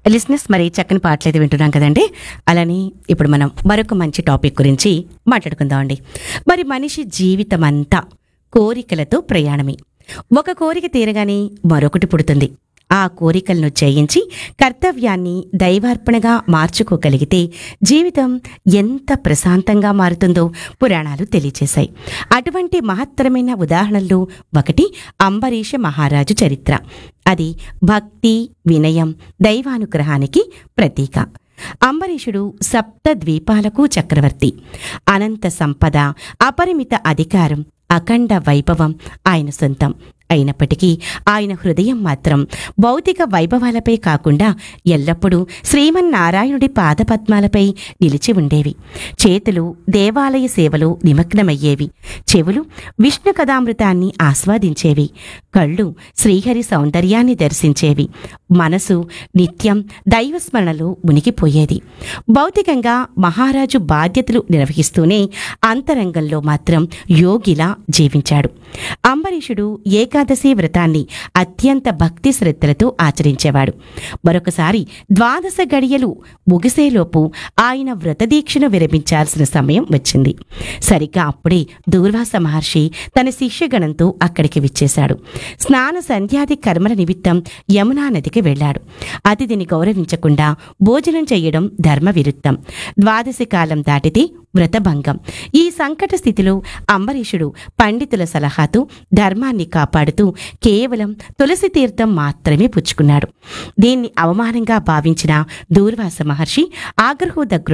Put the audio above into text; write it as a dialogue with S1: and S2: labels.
S1: లిస్నెస్ మరి చక్కని పాటలు అయితే వింటున్నాం కదండి అలానే ఇప్పుడు మనం మరొక మంచి టాపిక్ గురించి మాట్లాడుకుందామండి మరి మనిషి జీవితం అంతా కోరికలతో ప్రయాణమే ఒక కోరిక తీరగానే మరొకటి పుడుతుంది ఆ కోరికలను జయించి కర్తవ్యాన్ని దైవార్పణగా మార్చుకోగలిగితే జీవితం ఎంత ప్రశాంతంగా మారుతుందో పురాణాలు తెలియచేశాయి అటువంటి మహత్తరమైన ఉదాహరణలు ఒకటి అంబరీష మహారాజు చరిత్ర అది భక్తి వినయం దైవానుగ్రహానికి ప్రతీక అంబరీషుడు సప్త ద్వీపాలకు చక్రవర్తి అనంత సంపద అపరిమిత అధికారం అఖండ వైభవం ఆయన సొంతం అయినప్పటికీ ఆయన హృదయం మాత్రం భౌతిక వైభవాలపై కాకుండా ఎల్లప్పుడూ శ్రీమన్నారాయణుడి పాదపద్మాలపై నిలిచి ఉండేవి చేతులు దేవాలయ సేవలో నిమగ్నమయ్యేవి చెవులు విష్ణు కథామృతాన్ని ఆస్వాదించేవి కళ్ళు శ్రీహరి సౌందర్యాన్ని దర్శించేవి మనసు నిత్యం దైవస్మరణలో మునిగిపోయేది భౌతికంగా మహారాజు బాధ్యతలు నిర్వహిస్తూనే అంతరంగంలో మాత్రం యోగిలా జీవించాడు అంబరీషుడు ఏకాదశి వ్రతాన్ని అత్యంత భక్తి శ్రద్ధలతో ఆచరించేవాడు మరొకసారి ద్వాదశ గడియలు ముగిసేలోపు ఆయన వ్రతదీక్షను విరమించాల్సిన సమయం వచ్చింది సరిగ్గా అప్పుడే దూర్వాస మహర్షి తన శిష్యగణంతో అక్కడికి విచ్చేశాడు స్నాన సంధ్యాది కర్మల నిమిత్తం యమునా నదికి వెళ్ళాడు అతిథిని గౌరవించకుండా భోజనం చేయడం ధర్మ విరుద్ధం ద్వాదశి కాలం దాటితే వ్రతభంగం ఈ సంకట స్థితిలో అంబరీషుడు పండితుల సలహాతో ధర్మాన్ని కాపాడుతూ కేవలం తులసి తీర్థం మాత్రమే పుచ్చుకున్నాడు దీన్ని అవమానంగా భావించిన దూర్వాస మహర్షి ఆగ్రహోదగ్రుడు